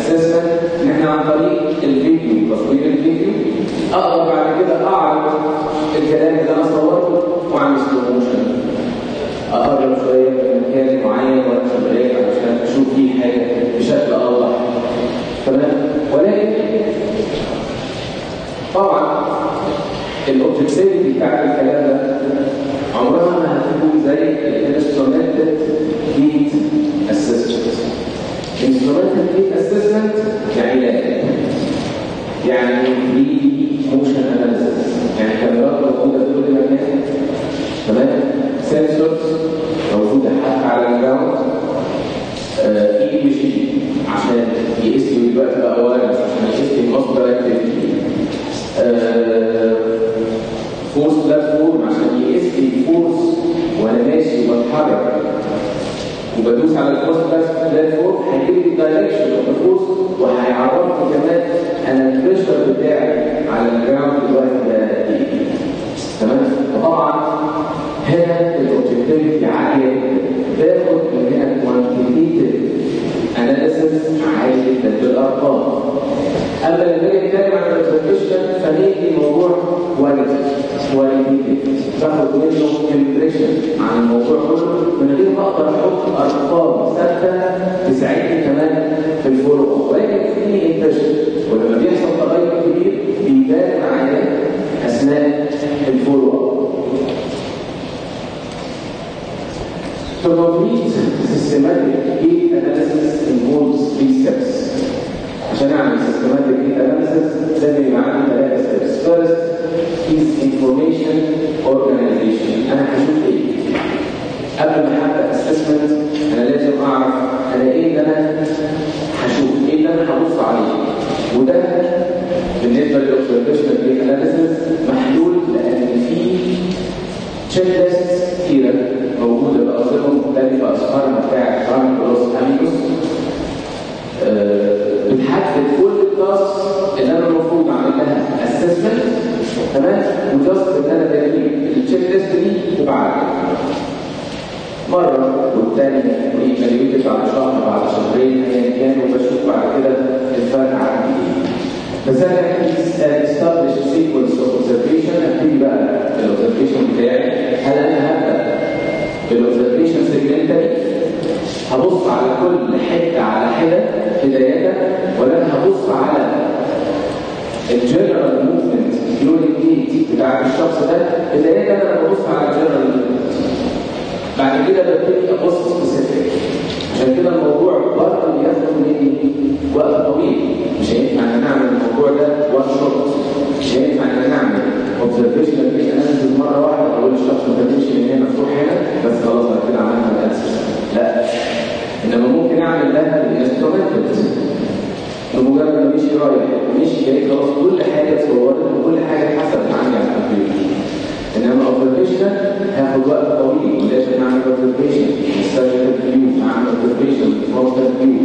اسسمنت ان احنا عن طريق الفيديو تصوير الفيديو اقدر بعد كده اعرض الكلام اللي انا صورته واعمل سلو موشن اقرب شويه من مكان معين وانا شغال عشان اشوف فيه حاجه بشكل اوضح تمام ولكن طبعا الاوبجكتيفيتي بتاعت الكلام ده عمرها ما هتكون زي الانسترومنتد هيت اسيستمنت الانسترومنتد هيت اسيستمنت كعلاج يعني 3 موشن اناليسيس يعني كاميرات موجوده في كل مكان تمام سنسورز موجوده حتى على الجراوند اي بي جي عشان يقيس لي دلوقتي بقى وايرلس عشان يقيس لي المصدر اكتيفيتي فورس بلاتفورم عشان يقيس لي الفورس وانا ماشي وبتحرك وبدوس على الفورس بلاتفورم هيجيب لي الدايركشن اوف الفورس وهيعرفني كمان انا البريشر بتاعي على الجراوند دلوقتي بقى ايه تمام وطبعا هنا الاوبجكتيفيتي عاليه باخد من هنا كوانتيتيف اناليسيس عالي جدا بالارقام اما لما نيجي نتكلم عن الريزرفيشن فنيجي موضوع كواليتي كواليتيف باخد منه امبريشن عن الموضوع كله من غير ما اقدر احط ارقام ثابته تساعدني كمان في الفولو ولكن في امبريشن ولما بيحصل تغير كبير بيبان معايا اثناء الفولو اب To complete systematic heat analysis involves three steps. عشان اعمل systematic heat analysis لازم يبقى عندي ثلاثة steps. First is information organization. انا هشوف ايه؟ قبل ما ابدا assessment انا لازم اعرف انا ايه اللي انا هشوف؟ ايه اللي انا هبص عليه؟ وده بالنسبه للاوبزرفيشنال هيت اناليسيس محلول لان في تشيك ليست كتيره موجوده بأنظمه مختلفه اشهرها بتاعت فرانك بلوس اميكوس أه بتحدد كل التاسك اللي انا المفروض اعمل لها اسسمنت تمام وجاست ان انا بجيب التشيك ليست دي وبعد مره والثانيه وايفاليويتد بعد شهر بعد شهرين ايا كان وبشوف بعد كده الفرق عندي ايه بس انا استابلش سيكونس اوف اوبزرفيشن ابتدي بقى الاوبزرفيشن بتاعي هل انا هبدا بالاوبزرفيشن سيجمنتالي هبص على كل حته على حده بدايه ولا انا هبص على الجنرال موفمنت يونيتي بتاع الشخص ده بدايه انا ببص على الجنرال موفمنت بعد كده ببتدي ابص سبيسيفيك عشان كده الموضوع برضه بياخد مني وقت طويل مش هينفع ان نعمل الموضوع ده وان شوت مش هينفع ان نعمل اوبزرفيشنال في اناليسيس مره واحده اقول الشخص ما تمشي من هنا مفتوح هنا بس خلاص انا كده عملنا الاناليسيس لا انما ممكن اعمل ده بالانسترومنتال بمجرد ما مشي رايح مشي جاي خلاص كل حاجه اتصورت وكل حاجه اتحسبت عندي على الكمبيوتر انما اوبزرفيشن هياخد وقت طويل ولازم اعمل اوبزرفيشن ستاجيتال فيو اعمل اوبزرفيشن فروستال فيو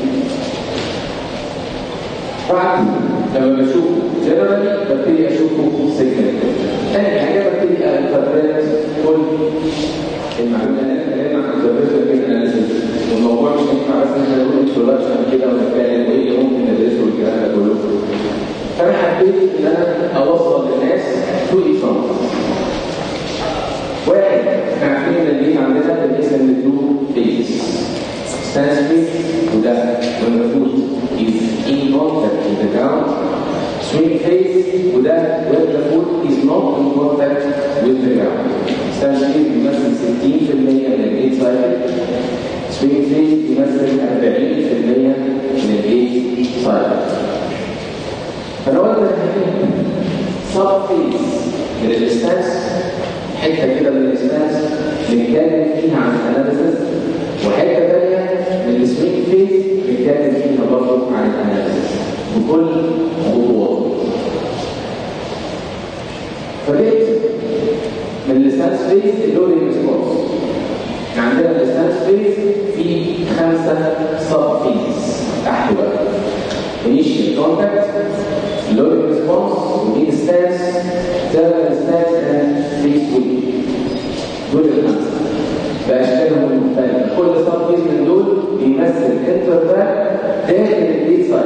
بعد لما بشوف جنرالي ببتدي اشوفه سيجنال ثاني حاجه ببتدي انتربريت كل المعلومه اللي انا بتكلم عن اوبزرفيشن اناليسيس والموضوع مش هينفع بس ان احنا نقول انتروداكشن كده ونتكلم وايه اللي ممكن ندرسه والكلام ده كله فانا حبيت ان انا اوصل للناس تو ايفرنت واحد احنا عارفين ان البيت عندنا بنقسم لتو فيز ستانس فيز وده when the foot is in contact with the ground swing phase وده when the foot is not in contact with the ground ستانس فيز بيمثل 60% من الجيت سايكل swing phase بيمثل 40% من الجيت سايكل فلو انت سب فيز من الاستانس حته كده من الاستانس بنتكلم فيها عن الاناليسيس وحته ثانيه من السوينج فيز بنتكلم فيها برضه عن الاناليسيس بكل خطواته فجيت من الاستانس فيز اللودنج ريسبونس احنا عندنا الاستانس فيز في خمسه سب فيز تحت بقى initial contact loading response within stance thermal stance and free swing دول الخمسه باشكالهم المختلفه كل سب فيز من دول بيمثل انترفال داخل البيت سايكل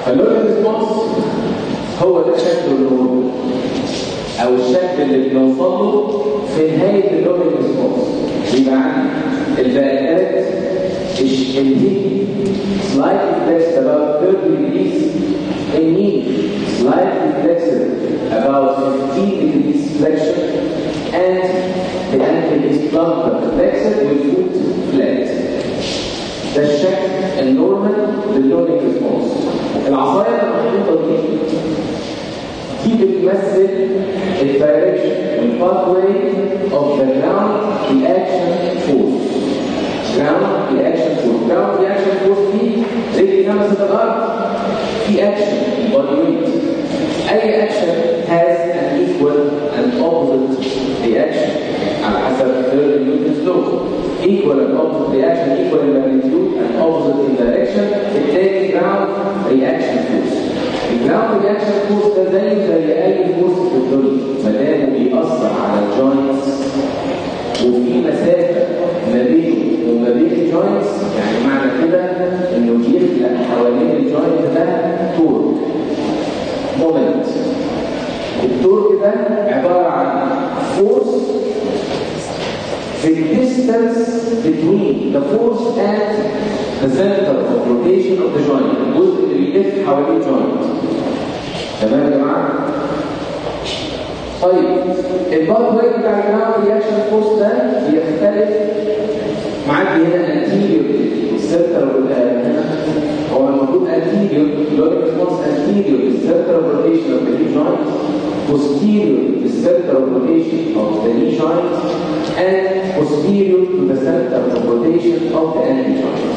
فاللودنج ريسبونس هو ده شكل النور او الشكل اللي بنوصل له في نهايه اللودنج ريسبونس يبقى عندي البيانات الهيت slightly flexed about 30 degrees in knee slightly flexed about 15 degrees flexion and the ankle is plumper flexed with foot flat ده الشكل النورمال لللودنج ريسبونس العصايه المحطوطه دي دي بتمثل الدايركشن والباث واي اوف ذا جراوند رياكشن فورس جراوند رياكشن فورس جراوند رياكشن فورس دي رجلي لمست الارض في اكشن بودي ويت اي اكشن has an equal and opposite reaction على حسب third Newton's law equal and opposite reaction equal in magnitude and opposite in direction التاني ground reaction force الجراوند رياكشن فورس ده زيه زي اي فورس في الدنيا ما دام بيأثر على الجوينتس وفي مسافه ما بينه وما بين الجوينتس يعني معنى كده انه بيخلق حوالين الجوينت ده تورك مومنت التورك ده عباره عن فورس the distance between the force and the center of rotation of the joint الجزء اللي بيلف حوالين الجوينت تمام يا جماعه طيب البار واي بتاع الجراوند رياكشن فورس ده بيختلف معدي هنا انتيريور السنتر هنا هو المفروض انتيريور لو ريسبونس انتيريور السنتر اوف روتيشن اوف ذا جوينت posterior to the center of rotation of the knee joint and posterior to the center of rotation of the ankle joint.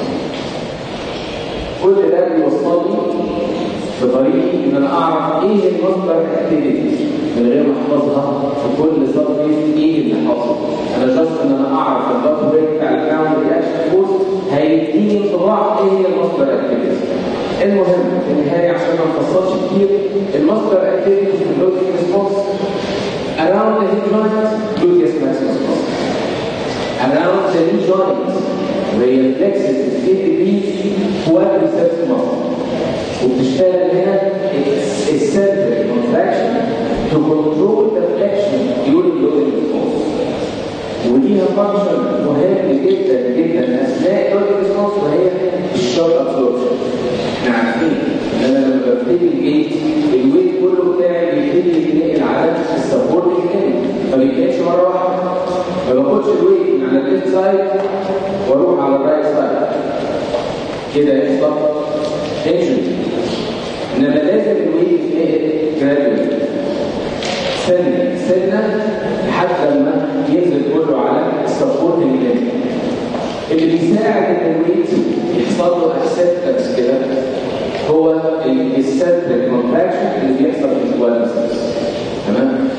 كل ده بيوصلني في طريقي ان انا اعرف ايه المصدر اكتيفيتي من غير ما احفظها في كل سطر ايه اللي حاصل انا جاست ان انا اعرف الباث واي بتاع الجراوند رياكشن فورس هيديني انطباع ايه هي المصدر اكتيفيتي المهم في النهايه عشان ما نفصلش كتير المصدر اكتيفيتي في اللودنج ريسبونس around the hip joint gluteus maximus muscle around the knee joint where it flexes 15 degrees quadriceps muscle وبتشتغل هنا السنتر contraction to control the flexion during loading response وليها فانكشن مهم جدا جدا اثناء loading response وهي الشوك absorption احنا عارفين ان انا لما ببتدي الجيت الويت كله بتاعي بيبتدي يتنقل على السبورت الثاني ما بيتنقلش مره واحده ما باخدش الويت من على الليفت سايد واروح على الرايت سايد كده يحصل انجري انما لازم الويت يتنقل جرادولي سنه سنه لحد لما ينزل كله على السبورت الثاني اللي بيساعد ان الويت يحصل له اكسبتنس كده هو السنتريك كونتراكشن اللي بيحصل في الكوادرسبس تمام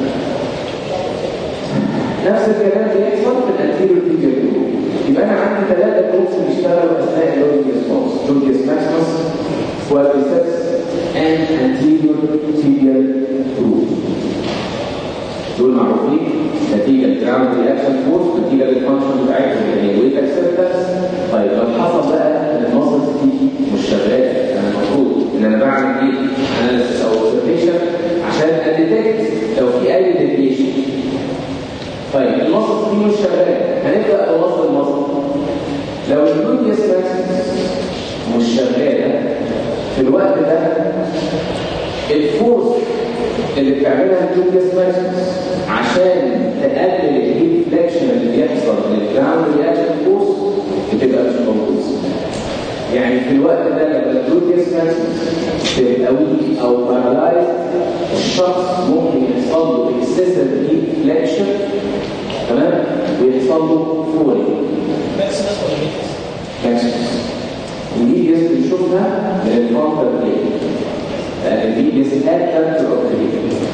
نفس الكلام بيحصل في الانتيريور تيبيال جروب يبقى انا عندي ثلاثه جروبس بيشتغلوا اثناء اللودنج ريسبونس لودنج ماكسيمس كوادرسبس اند انتيريور تيبيال جروب دول معروفين نتيجه الجراوند رياكشن فورس نتيجه للفانكشن بتاعتهم اللي هي ويت اكسبتنس طيب لو حصل بقى ان المصل دي مش شغاله انا المفروض ان انا بعمل ايه؟ اناليسيس او اوبزرفيشن عشان اديتكت لو في اي ديفيشن طيب المصل دي مش شغاله هنبدا نوصل المصل لو الجلوتيوس ماكسيمس مش شغاله في الوقت ده الفورس اللي بتعملها الجلوتيوس ماكسيمس عشان تقلل الهيت فليكشن اللي بيحصل للجراوند رياكشن فورس بتبقى مش موجوده يعني في الوقت ده لما الجلوتيوس ماكسيمس تبقى ويك او بارالايز الشخص ممكن يحصل له اكسسيف هيت فليكشن تمام ويحصل له فوري ماكسيمس ولا ميكس؟ ماكسيمس ودي جسم بنشوفها من الفانتر بلاي لان دي جسم اكتر اوف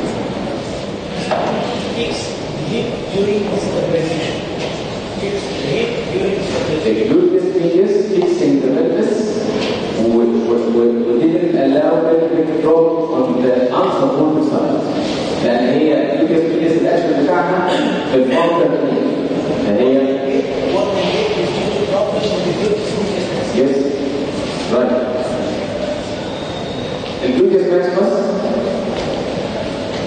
Fix the heat during stabilization. Fix the heat during stabilization. الجلوتيوس ميديس fixing the pelvis ودidn't allow pelvic drop on the unsupported side لان هي الجلوتيوس ميديس الاكشن بتاعها في الفانتر بلاي فهي What we get is due to problem with the good food Yes. Right.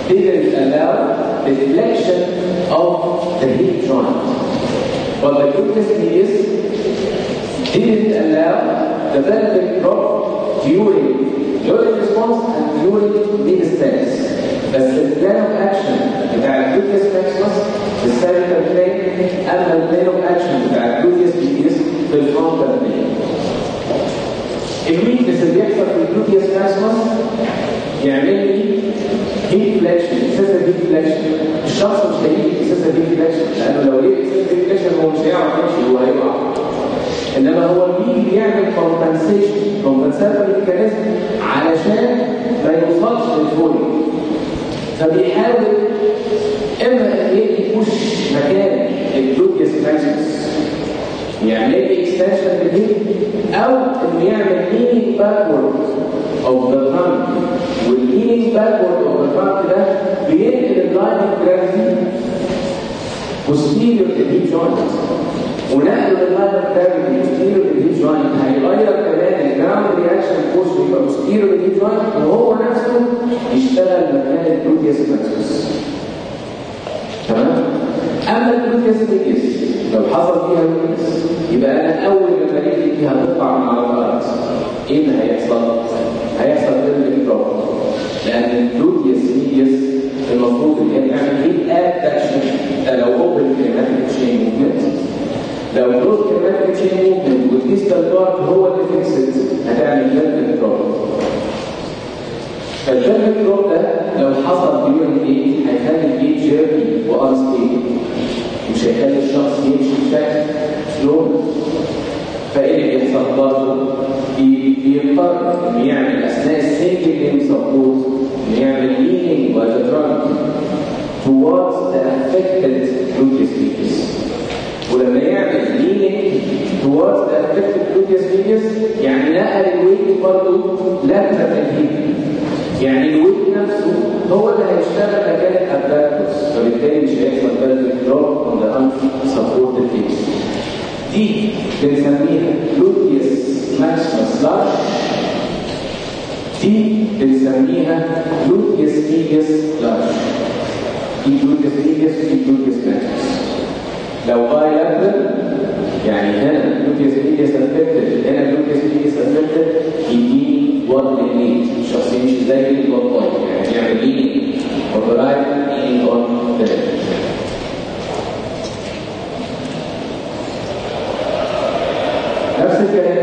didn't allow the flexion of the hip joint. But the gluteus medius didn't allow the pelvic drop during during response and during mid stance. بس البلان اوف اكشن بتاع الجلوتيوس ماكسيمس في السيرفيكال بلين اما البلان اوف اكشن بتاع الجلوتيوس ميديوس في الفرونتال بلين. الويكنس اللي بيحصل في الجلوتيوس ماكسيمس يعمل لي هيت فلاكشن اساسا هيت فلاكشن الشخص مش هيجي اساسا هيت فلاكشن لانه لو جه اساسا هيت فلاكشن هو مش هيعرف يمشي هو هيقع انما هو الميل بيعمل كومبنسيشن كومبنساتوري ميكانيزم علشان ما يوصلش للفوليوم فبيحاول اما ان يدي بوش مكان الجلوتيوس ماكسيمس يعمل لي اكستنشن للهيب او انه يعمل هيلينج باكورد اوف ذا ترانك والهيلينج باكورد اوف ذا ترانك ده بينقل اللاين اوف جرافيتي posterior للهيب جوينت ونقل اللاين اوف جرافيتي posterior للهيب جوينت هيغير كمان الجراوند رياكشن فورس ويبقى posterior للهيب جوينت وهو نفسه يشتغل مكان الجلوتيوس ماكسيمس تمام اما الجلوتيوس ميديس لو حصل فيها ويكنس يبقى انا اول ما رجلي فيها تطلع من على الارض ايه اللي هيحصل؟ هيحصل ريل دروب لان الجلوتيوس ميديس المفروض ان هي تعمل ايه ادكشن ده لو اوبن كليماتيك تشين موفمنت لو كلوز كليماتيك تشين موفمنت والديستال بارت هو اللي فيكسد هتعمل ريل دروب فالجلد دروب ده لو حصل ديورنج ايه هيخلي الجيت جيركي وانستيبل مش هيخلي الشخص يمشي بشكل سلو فايه اللي بيحصل برضه؟ بيضطر انه يعمل اثناء السنجل ليم سبورت انه يعمل leaning by the trunk towards the affected gluteus medius ولما يعمل leaning towards the affected gluteus medius يعني نقل الويت برضه lateral الهيب يعني الويت نفسه هو اللي هيشتغل مكان الابداكتوس فبالتالي مش هيحصل بلد دروب اون ذا ان سبورتد فيس دي بنسميها لوتيوس ماكسيمس لارج دي بنسميها لوتيوس ميديوس لارج دي لوتيوس ميديوس ودي لوتيوس ماكسيمس لو بايلاترال يعني هنا لوتيوس ميديوس افكتد هنا لوتيوس ميديوس افكتد يديني وضع النيت الشخص يمشي زي البطايق يعني يعمل ايه وبرايت ايه اون نفس الكلام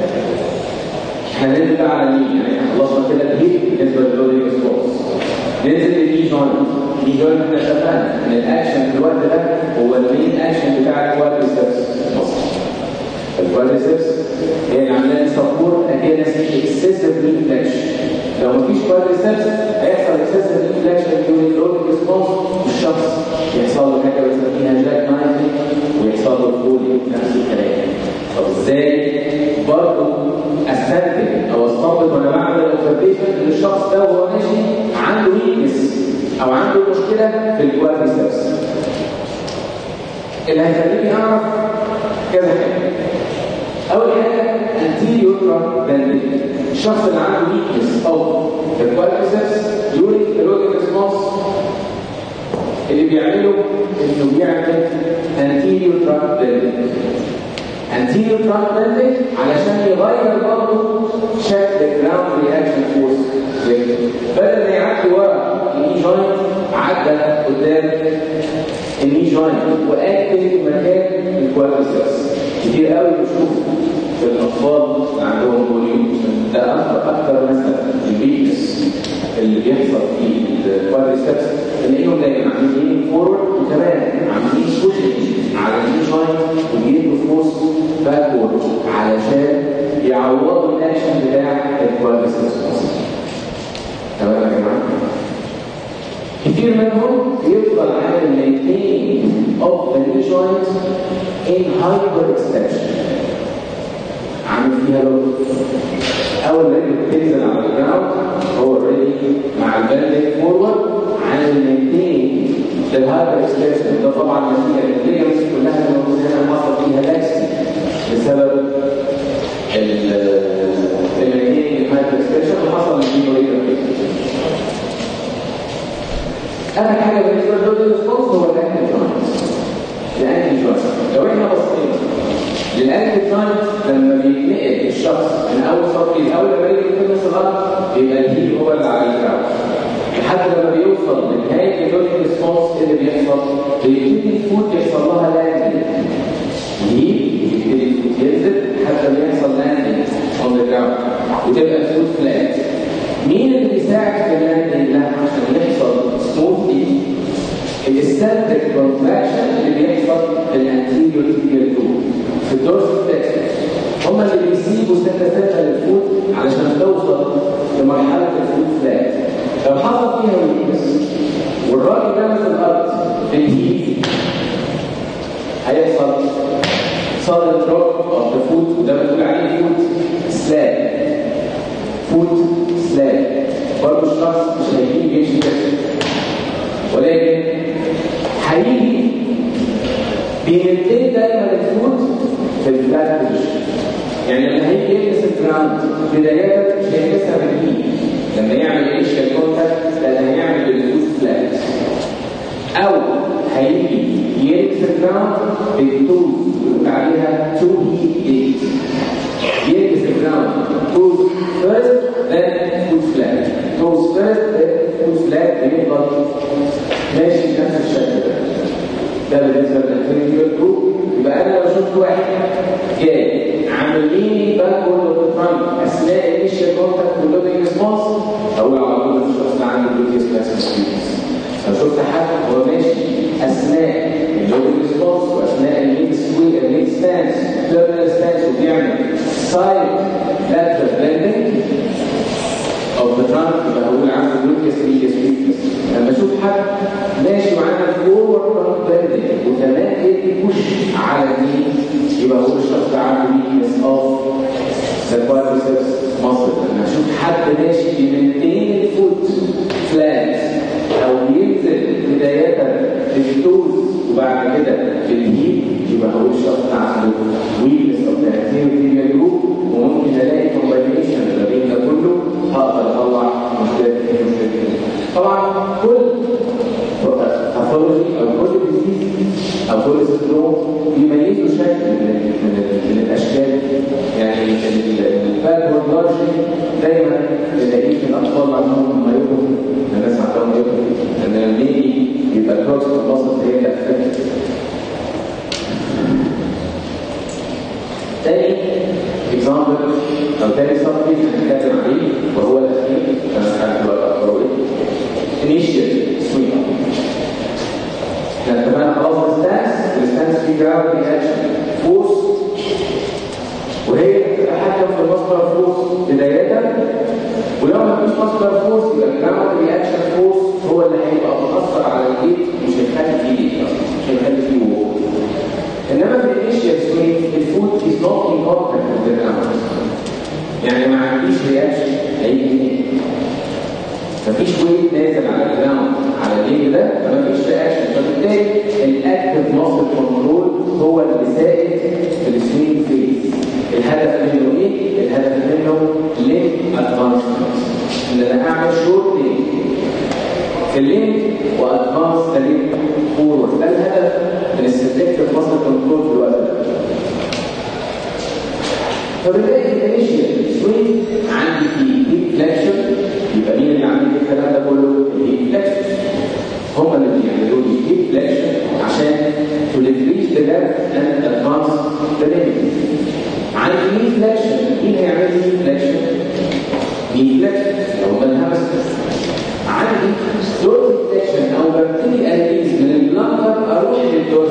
هننزل بقى على مين يعني احنا خلصنا كده الهيب بالنسبه للودي ريسبونس ننزل للني جوينت الني جوينت احنا اتفقنا ان الاكشن في الوقت ده هو المين اكشن بتاع الكوادريسبس الكوادريسبس هي اللي عامله لي سبورت اجينست اكسسيف ريفلكشن لو مفيش كوادريسبس هيحصل اكسسيف ريفلكشن ديورنج لود ريسبونس والشخص يحصل له حاجه بنسميها جاك نايف ويحصل له فولي نفس الكلام طب ازاي برضه استنتج او استنبط وانا بعمل الاوبزرفيشن ان الشخص ده وهو ماشي عنده ويكنس او عنده مشكله في الكوادريسبس اللي هيخليني اعرف كذا حاجه اول حاجه anterior trunk bending الشخص اللي عنده weakness او الكوادريسبس during the response اللي بيعمله انه بيعمل anterior trunk bending anterior trunk bending علشان يغير برضه شكل الجراوند رياكشن فورس بدل ما يعدي ورا الني جوينت عدى قدام الني جوينت واكتف مكان الكوادريسبس كتير قوي بشوف في الاطفال اللي عندهم بوليوم ده اكتر اكتر مثلا البيكس اللي بيحصل في الكوادريسبس تلاقيهم دايما عاملين فورورد وكمان عاملين بوشنج على الني جوينت وبيدوا فورس باكورد علشان يعوضوا الاكشن بتاع الكوادريسبس تمام يا جماعه كتير منهم يفضل عامل maintain of the knee joint in hyper extension عامل فيها لو اول ما رجله بتنزل على الجراوند هو اوريدي مع الباندنج فورورد عامل maintain للهايبر اكستنشن ده طبعا نتيجه الليجمنتس كلها اللي موجوده هنا حصل فيها لاكسي بسبب المينتين الهايبر اكستنشن وحصل الجينوريتر اخر حاجه بالنسبه للدول ريسبونس هو الاكتف جوينت الاكتف جوينت لو احنا بصينا للاكتف جوينت لما بيتنقل الشخص من اول سطح لاول لما يجي في نص الارض بيبقى الهيل هو اللي على الجراوند لحد لما بيوصل لنهايه الدول ريسبونس اللي بيحصل بيبتدي الفوت يحصل لها لاندنج الهيل يبتدي الفوت ينزل حتى ما يحصل لاندنج اون ذا جراوند وتبقى الفوت فلات مين اللي بيساعد في اللاندنج ده عشان يحصل سموثلي الاستاتيك كونتراكشن اللي بيحصل في الانتيريور تيبيال جروب في الدورس التاكسي هم اللي بيسيبوا سنه سنه للفوت علشان توصل لمرحله الفوت فلات لو حصل فيها ويكنس والراجل لمس الارض في الهيل هيحصل صار دروب اوف ذا فوت وده بنقول عليه فوت سلاب فوت سلاب برضه الشخص مش هيجي يمشي كده ولكن هيجي بيمنتين دايما الفوت في الفلات بوزيشن يعني لما هيجي يلمس الجراوند بداية مش هيلمسها بالايد لما يعمل انيشال كونتاكت لا هيعمل بالفوت فلات او هيجي يلمس الجراوند بالتوز بنقول عليها تو هيت يلمس الجراوند توز فيرست then foot flat toes first then foot flat بيفضل ماشي بنفس الشكل ده ده بالنسبه للانفيريور جروب يبقى انا لو شفت واحد جاي عامل لي باكورد فرونت اثناء الانيشال كونتاكت واللودنج ريسبونس اقول على طول الشخص ده عنده جلوتيوس بلاسمس لو شفت حد هو ماشي اثناء اللودنج ريسبونس واثناء الميد سكوير الميد ستانس تيرمينال ستانس وبيعمل سايد لاترال بلندنج او بترانك يبقى هقول عنده جلوتيوس ميديس ويكنس لما اشوف حد ماشي معانا فورورد بلندنج وكمان يدي بوش على اليمين يبقى هو الشخص ده عنده ويكنس اوف ذا كوادريسبس ماسل لما اشوف حد ماشي بمنتين الفوت فلات او بينزل بدايه بالتوز وبعد كده بالهيل يبقى هو الشخص ده عنده ويكنس اوف ذا انتيريور جروب وممكن الاقي كومباينيشن ما بين ده كله هقدر اطلع مشكله مشكله طبعا كل باثولوجي او كل ديزيز او كل سندروم بيميزوا شكل من, من, من الاشكال يعني الباكورد لارجي دايما تلاقيه في الاطفال عندهم هم يبقوا الناس عندهم يبقوا ان لما يجي يبقى الكروس في الوسط هي اللي هتفكر تاني اكزامبل او تاني سبجكت هنتكلم عليه وهو الاخير انا هقول انيشال سويت احنا اتفقنا خلاص الستانس الستانس في جرافيتي اكشن فورس وهي بتتحكم في المصدر فورس بداية ولو ما فيش مصدر فورس يبقى الجرافيتي اكشن فورس هو اللي هيبقى مؤثر على الجيت مش هيخلي فيه مش هيخلي فيه وقوع انما في الانيشال سويت الفود از نوت امبورتنت في الجراوند يعني ما عنديش رياكشن هيجي منين مفيش ويت نازل على الجراوند على الليل ده فمفيش رياكشن فبالتالي الاكتف ماسل كنترول هو اللي سائد في السويت فيز الهدف منه ايه؟ الهدف منه لينك ادفانسمنت ان انا اعمل شورت لينك في اللينك وادفانس لينك فورورد ده الهدف من السلكتيف ماسل كنترول في الوقت ده فبالتالي الانيشيال سويت عندي في هيت فليكشن يبقى مين اللي عامل الكلام ده كله؟ الهيت فليكشن هم اللي بيعملوا لي هيت فليكشن عشان to decrease the depth and advance the limit عندي هيت فليكشن مين هيعمل لي هيت فليكشن؟ هيت فليكشن لو بنهمس عندي دورس فليكشن او ببتدي اريز من البلانتر اروح للدورس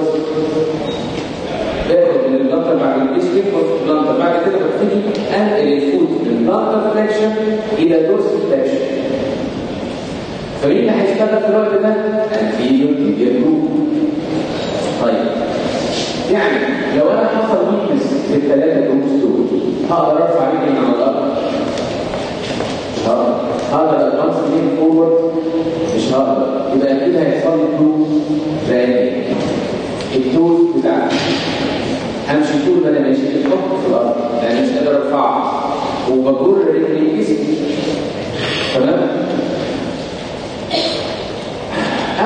باخد من البلانتر بعد البيس يخبط في البلانتر بعد كده ببتدي انقل الفوت من البلانتر فليكشن الى دورس فليكشن فمين اللي هيشتغل في الوقت ده؟ انفيريور تيبيال جروب طيب يعني لو انا حصل ويكنس في الثلاثه جروبس دول هقدر ارفع رجلي من على الارض مش هقدر هقدر ادفانس ليه فورورد مش هقدر يبقى اكيد هيحصل لي تو زي التوز بتاعتي همشي طول ما انا ماشي الحكم في الارض لان مش قادر ارفعها وبجر رجلي جسمي تمام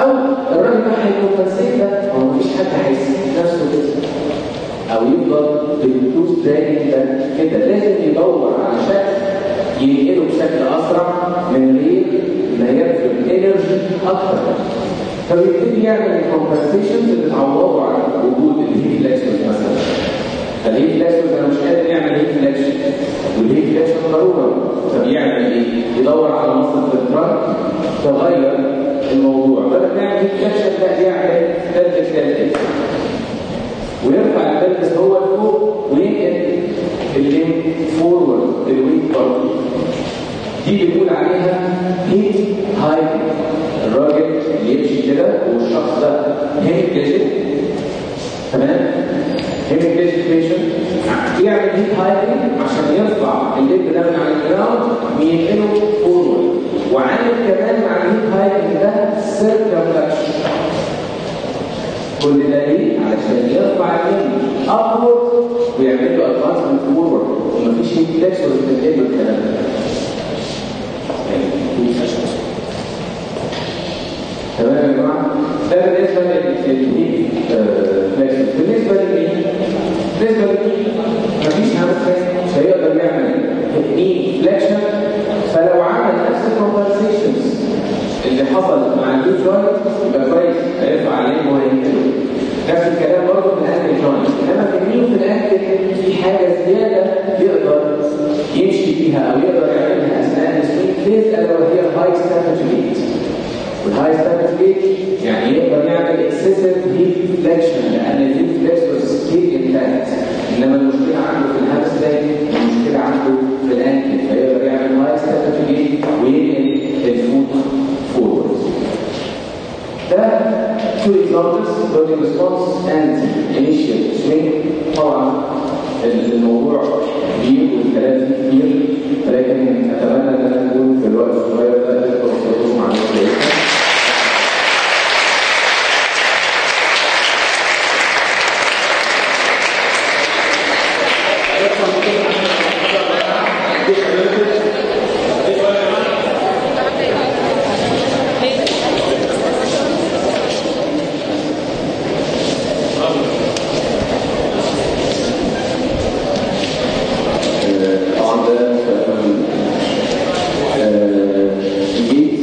من غير ما يبذل انرجي اكتر فبيبتدي يعمل الكومبنسيشنز اللي تعوضه عن وجود الهيت فليكسورز مثلا فالهيت فليكسورز انا مش قادر يعمل هيت فليكشن والهيت فليكشن ضروره فبيعمل ايه؟ يدور على مصدر في الترك تغير الموضوع بدل ما يعمل هيت فليكشن لا يعمل ثالث ثالث ويرفع البلبس هو لفوق وينقل اللينك فورورد الويك برضه دي بنقول عليها هيت هايك الراجل اللي يمشي كده والشخص ده هيت بيجن تمام هيت بيجن بيشن يعمل هيت هايكنج عشان يرفع اللينك ده من على الجراوند وينقله فورورد وعامل كمان مع الهيت هايكنج ده سيركمفلكشن كل ده ليه؟ علشان يرفع اللينك ابورد ويعمل له ادفانسمنت فورورد ومفيش هيت فليكسور بتنقله الكلام ده تمام يا جماعه ده بالنسبه للهيت فليكسور بالنسبه للمين بالنسبه للمين مفيش همسه مش هيقدر يعمل ني فليكشن فلو عمل نفس الكومبنسيشنز اللي حصل مع الدو جوينت يبقى كويس هيرفع عليه وهينقله نفس الكلام برضه في الانكل جوينت انما في النيو في الانكل في حاجه زياده يقدر يمشي فيها او يقدر يعملها اثناء السوينج فيز الا وهي الهاي ستاتيك جيت والهاي ستاتيك جيت يعني يقدر يعمل اكسسيف هيت فليكشن لان الهيت فليكسور ستيل انتاكت انما المشكله عنده في الهامسترنج المشكله عنده في الانكل فيقدر يعمل هاي ستاتيك جيت وينقل الفوت فورورد ده two examples body response and initial swing طبعا الموضوع كبير والكلام فيه كتير ولكن اتمنى ان انا اكون في الوقت الصغير ده قدرت اوصلكم معلومات كويسه طبعا ده الجيت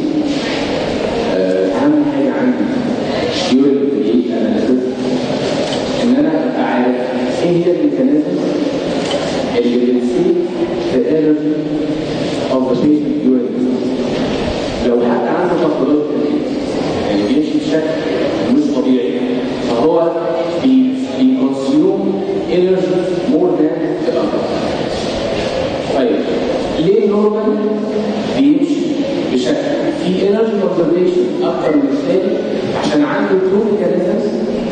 اهم حاجه عندي during the gate analysis ان انا ابقى عارف ايه هي الميكانيزم اللي بتسيب the energy of the patient during the لو حد عنده تفضيلات كتير يعني بيمشي بشكل مش طبيعي فهو بي بيكونسيوم energy more than the other طيب ليه نورمال بيمشي بشكل في انرجي كونزرفيشن اكتر من الثاني عشان عنده تو ميكانيزمز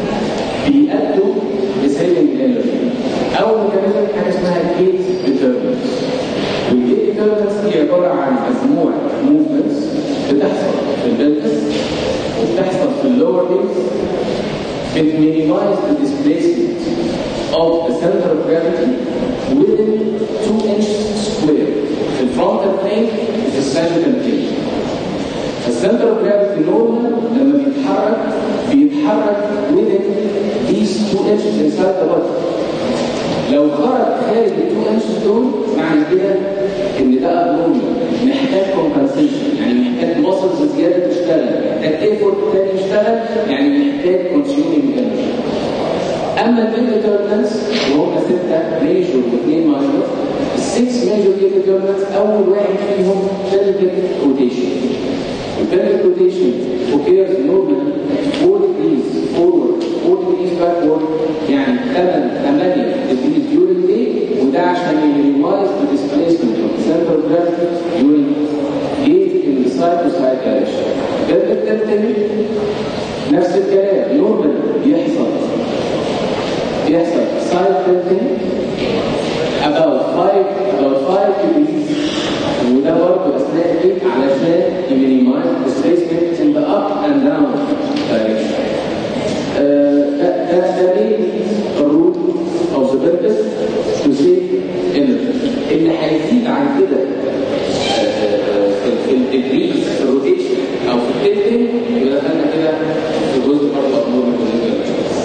بيأدوا لسيفنج انرجي اول ميكانيزم حاجه اسمها جيت ديترمنس والجيت ديترمنس هي عباره عن مجموعه موفمنتس بتحصل في البلتس وبتحصل في اللور ليمز بتمينيمايز the displacement of the center of gravity within 2 inch square في الفرونتال بلين وفي الساجيتال بلين السنتر اوف جرافيتي نورمال لما بيتحرك بيتحرك within these 2 inches inside the body لو خرج خارج ال 2 inches دول معنى كده ان ده ابنورمال محتاج كومبنسيشن يعني محتاج ماسلز زياده تشتغل محتاج ايفورت تاني يشتغل يعني محتاج كونسيومينج انرجي اما الانترنس وهم سته ميجور واثنين ماينور السكس ميجور انترنس اول واحد فيهم pelvic روتيشن البلفيك روتيشن occurs normally 4 degrees forward 4 degrees backward يعني 8 8 degrees during the day وده عشان minimize the displacement of the center of gravity during gate in the side to side direction. pelvic tilting نفس الكلام نورمال بيحصل بيحصل side tilting about 5 about 5 degrees وده برضه اثناء الجيت علشان يمينيمايز displacement in the up and down direction. آه، ده ده ده ليه الروت of the purpose to save energy اللي هيزيد عن كده في الديجريز في الروتيشن او في التلتين يبقى دخلنا كده في جزء برضه امور بالنسبه للشخص.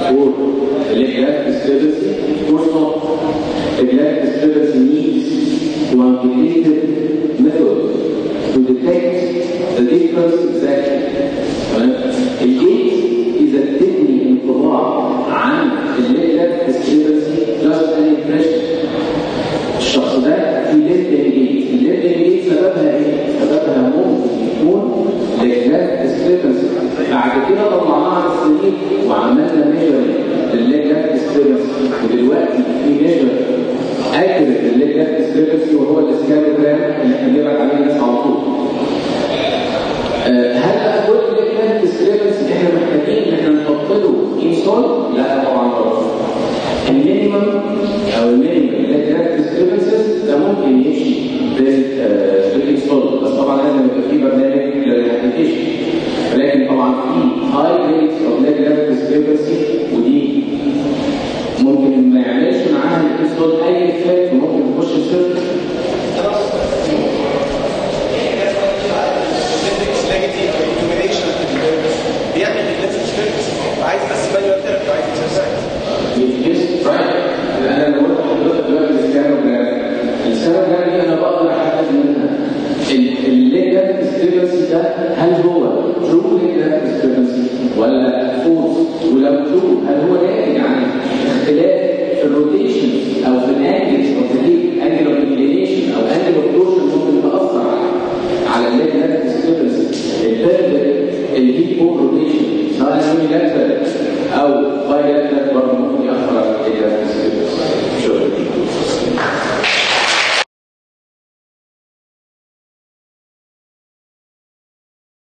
for electric disturbance? Of course not. Electric disturbance needs quantitative method to detect the difference exactly. الجيت إذا ادتني انطباع عن electric disturbance just an impression الشخص ده في ليد جيت الليد جيت سببها ايه؟ سببها ممكن يكون لجلات ديستربنس بعد كده طلعناها على السرير وعملنا ميجر للجلات ديستربنس ودلوقتي في ميجر اكرت للجلات ديستربنس وهو الاسكالوجرام اللي احنا بنبعت عليه الناس على طول آه، هل بقى كل الليجلات ديستربنس اللي احنا محتاجين ان احنا نحط له انسول؟ لا طبعا خالص المينيمم او المينيمم الليجلات ديستربنسز ده ممكن يمشي بالانستول بس طبعا لازم يبقى في برنامج للابلكيشن ولكن طبعا في هاي ريتس اوف ليجلات ديستربنسي ودي ممكن ما يعملش معاها الانستول اي افكت وممكن تخش السيرفر بيعمل الناس عايز بس مانيوال ثيرابي عايز اكسرسايز يس رايت انا لو قلت لحضرتك دلوقتي السكانوجرام السكانوجرام دي انا بقدر احدد منها الليجل ديستربنسي ده هل هو ترو ليجل ديستربنسي ولا فورس ولو ترو هل هو ناتج عن اختلاف في الروتيشن او في الانجلز او في الانجل اوف انكلينيشن او انجل اوف تورشن ممكن تاثر على الليجل ديستربنسي الثيرد الهيت بول روتيشن سواء يونيلاترال او بايلاترال برضه ممكن ياثر على